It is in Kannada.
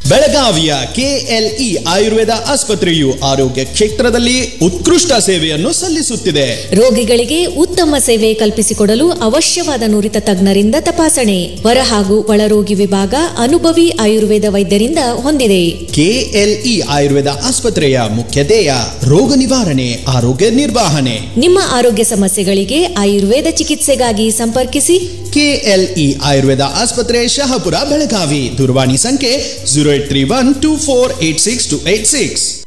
ಬೆಳಗಾವಿಯ ಕೆಎಲ್ಇ ಆಯುರ್ವೇದ ಆಸ್ಪತ್ರೆಯು ಆರೋಗ್ಯ ಕ್ಷೇತ್ರದಲ್ಲಿ ಉತ್ಕೃಷ್ಟ ಸೇವೆಯನ್ನು ಸಲ್ಲಿಸುತ್ತಿದೆ ರೋಗಿಗಳಿಗೆ ಉತ್ತಮ ಸೇವೆ ಕಲ್ಪಿಸಿಕೊಡಲು ಅವಶ್ಯವಾದ ನುರಿತ ತಜ್ಞರಿಂದ ತಪಾಸಣೆ ಹೊರ ಹಾಗೂ ಒಳರೋಗಿ ವಿಭಾಗ ಅನುಭವಿ ಆಯುರ್ವೇದ ವೈದ್ಯರಿಂದ ಹೊಂದಿದೆ ಕೆಎಲ್ಇ ಆಯುರ್ವೇದ ಆಸ್ಪತ್ರೆಯ ಮುಖ್ಯ ಧ್ಯೇಯ ರೋಗ ನಿವಾರಣೆ ಆರೋಗ್ಯ ನಿರ್ವಹಣೆ ನಿಮ್ಮ ಆರೋಗ್ಯ ಸಮಸ್ಯೆಗಳಿಗೆ ಆಯುರ್ವೇದ ಚಿಕಿತ್ಸೆಗಾಗಿ ಸಂಪರ್ಕಿಸಿ ಕೆಎಲ್ಇ ಆಯುರ್ವೇದ ಆಸ್ಪತ್ರೆ ಶಹಾಪುರ ಬೆಳಗಾವಿ ದೂರವಾಣಿ ಸಂಖ್ಯೆ zero eight three one two four eight six two eight six